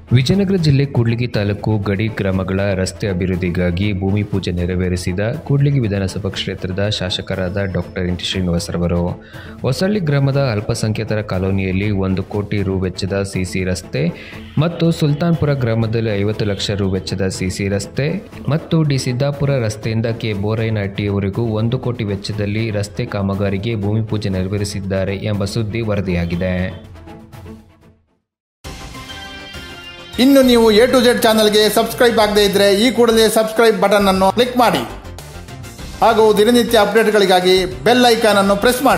ವಿಜಯನಗರ ಜಿಲ್ಲೆ ಕೂಡ್ಲಿಗಿ ತಾಲೂಕು ಗಡಿ ಗ್ರಾಮಗಳ ರಸ್ತೆ ಅಭಿವೃದ್ಧಿಗಾಗಿ ಭೂಮಿ ಪೂಜೆ ನೆರವೇರಿಸಿದ ಕೂಡ್ಲಿಗಿ ವಿಧಾನಸಭಾ ಕ್ಷೇತ್ರದ ಶಾಸಕರಾದ ಡಾಕ್ಟರ್ ಎನ್ ಟಿ ಶ್ರೀನಿವಾಸರವರು ಹೊಸಳ್ಳಿ ಗ್ರಾಮದ ಅಲ್ಪಸಂಖ್ಯಾತರ ಕಾಲೋನಿಯಲ್ಲಿ ಒಂದು ಕೋಟಿ ರು ವೆಚ್ಚದ ಸಿಸಿ ರಸ್ತೆ ಮತ್ತು ಸುಲ್ತಾನ್ಪುರ ಗ್ರಾಮದಲ್ಲಿ ಐವತ್ತು ಲಕ್ಷ ರು ವೆಚ್ಚದ ಸಿಸಿ ರಸ್ತೆ ಮತ್ತು ಡಿ ಸಿದ್ದಾಪುರ ರಸ್ತೆಯಿಂದ ಕೆ ಬೋರೈನಹಟ್ಟಿಯವರೆಗೂ ಒಂದು ಕೋಟಿ ವೆಚ್ಚದಲ್ಲಿ ರಸ್ತೆ ಕಾಮಗಾರಿಗೆ ಭೂಮಿ ಪೂಜೆ ನೆರವೇರಿಸಿದ್ದಾರೆ ಎಂಬ ಸುದ್ದಿ ವರದಿಯಾಗಿದೆ ಇನ್ನು ನೀವು ಎ ಟು ಜೆಡ್ ಚಾನಲ್ಗೆ ಸಬ್ಸ್ಕ್ರೈಬ್ ಆಗದೇ ಇದ್ದರೆ ಈ ಕೂಡಲೇ ಸಬ್ಸ್ಕ್ರೈಬ್ ಬಟನ್ ಅನ್ನು ಕ್ಲಿಕ್ ಮಾಡಿ ಹಾಗೂ ದಿನನಿತ್ಯ ಅಪ್ಡೇಟ್ಗಳಿಗಾಗಿ ಬೆಲ್ ಐಕಾನ್ ಅನ್ನು ಪ್ರೆಸ್ ಮಾಡಿ